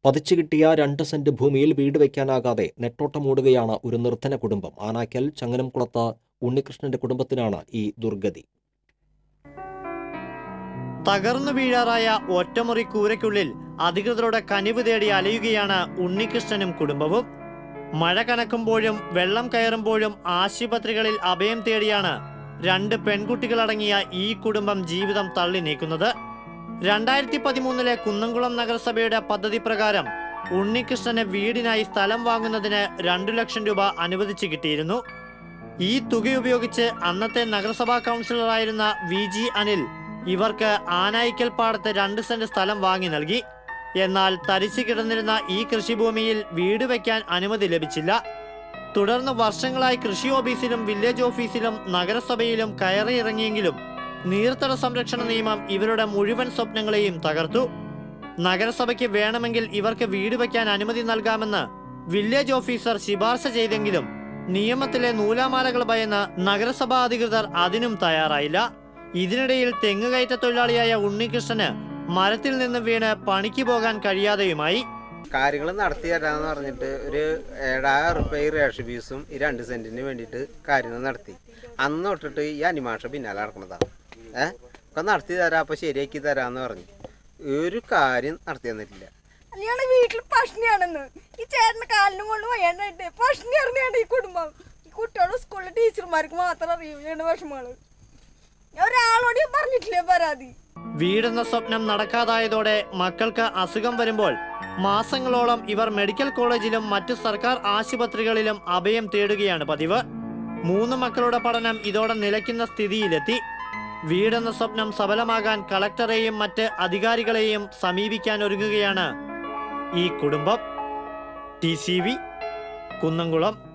പതിച്ചു കിട്ടിയ രണ്ട് സെന്റ് ഭൂമിയിൽ വീട് വയ്ക്കാനാകാതെ നെട്ടോട്ടമോടുകയാണ് ഒരു നിർധന കുടുംബം ആനാക്കൽ ചങ്ങനംകുളത്ത് ഉണ്ണികൃഷ്ണന്റെ കുടുംബത്തിനാണ് ഈ ദുർഗതി തകർന്നു വീഴാറായ ഒറ്റമുറി കൂരയ്ക്കുള്ളിൽ അധികൃതരുടെ കനിവ് തേടി അലയുകയാണ് ഉണ്ണികൃഷ്ണനും കുടുംബവും മഴ കനക്കുമ്പോഴും വെള്ളം കയറുമ്പോഴും ആശുപത്രികളിൽ അഭയം തേടിയാണ് രണ്ട് പെൺകുട്ടികളടങ്ങിയ ഈ കുടുംബം ജീവിതം തള്ളി നീക്കുന്നത് രണ്ടായിരത്തി പതിമൂന്നിലെ കുന്നംകുളം നഗരസഭയുടെ പദ്ധതി പ്രകാരം ഉണ്ണികൃഷ്ണന് വീടിനായി സ്ഥലം വാങ്ങുന്നതിന് രണ്ടു ലക്ഷം രൂപ അനുവദിച്ചു കിട്ടിയിരുന്നു ഈ തുക ഉപയോഗിച്ച് അന്നത്തെ നഗരസഭാ കൗൺസിലറായിരുന്ന വി ജി അനിൽ ഇവർക്ക് ആനായിക്കൽ പാടത്ത് രണ്ട് സെന്റ് സ്ഥലം വാങ്ങി നൽകി എന്നാൽ തരിച്ചു കിടന്നിരുന്ന ഈ കൃഷിഭൂമിയിൽ വീട് വയ്ക്കാൻ അനുമതി ലഭിച്ചില്ല തുടർന്ന് വർഷങ്ങളായി കൃഷി ഓഫീസിലും വില്ലേജ് ഓഫീസിലും നഗരസഭയിലും കയറിയിറങ്ങിയെങ്കിലും നീർത്തട സംരക്ഷണ നിയമം ഇവരുടെ മുഴുവൻ സ്വപ്നങ്ങളെയും തകർത്തു നഗരസഭയ്ക്ക് വേണമെങ്കിൽ ഇവർക്ക് വീട് വയ്ക്കാൻ അനുമതി നൽകാമെന്ന് വില്ലേജ് ഓഫീസർ ശിപാർശ ചെയ്തെങ്കിലും നിയമത്തിലെ നൂലാമാലകൾ ഭയന്ന് നഗരസഭാ അധികൃതർ അതിനും തയ്യാറായില്ല ഇതിനിടയിൽ തെങ്ങുകയറ്റ തൊഴിലാളിയായ ഉണ്ണികൃഷ്ണന് മരത്തിൽ നിന്ന് വീണ് പണിക്ക് പോകാൻ കഴിയാതെയുമായി കാര്യങ്ങൾ നടത്തി തരാന്ന് പറഞ്ഞിട്ട് ഒരു ഏഴായിരം റുപ്യ ഈ റേഷൻ ഫീസും ഈ രണ്ട് സെന്റിന് വേണ്ടിയിട്ട് കാര്യങ്ങൾ നടത്തി അന്ന് തൊട്ടിട്ട് ഈ അനിമാഷ പിന്നാലെ നടക്കണതാണ് ഏഹ് ഒക്കെ നടത്തി തരാം അപ്പൊ ശരിയാക്കി തരാന്ന് പറഞ്ഞു ഒരു കാര്യം നടത്തി തന്നിട്ടില്ല ഞങ്ങളുടെ വീട്ടിൽ പഷ്ണിയാണെന്ന് ഈ ചേട്ടന്റെ കാലിനും കൊണ്ട് വയ്യാണ്ടായിട്ട് പഷ്ണി അറിഞ്ഞാണ് ഈ കുടുംബം ഈ കുട്ടികളും സ്കൂളിലെ ടീച്ചർമാർക്ക് മാത്രം അറിയൂ ഞങ്ങളുടെ വിഷമങ്ങള് ഞാൻ ഒരാളോട് ഞാൻ പറഞ്ഞിട്ടില്ലേ പരാതി വീടെന്ന സ്വപ്നം നടക്കാതായതോടെ മക്കൾക്ക് അസുഖം വരുമ്പോൾ മാസങ്ങളോളം ഇവർ മെഡിക്കൽ കോളേജിലും മറ്റു സർക്കാർ ആശുപത്രികളിലും അഭയം തേടുകയാണ് പതിവ് മൂന്ന് മക്കളുടെ പഠനം ഇതോടെ നിലയ്ക്കുന്ന സ്ഥിതിയിലെത്തി വീടെന്ന സ്വപ്നം സഫലമാകാൻ കളക്ടറെയും മറ്റ് അധികാരികളെയും സമീപിക്കാൻ ഒരുങ്ങുകയാണ് ഈ കുടുംബം ടി സി വി കുന്നംകുളം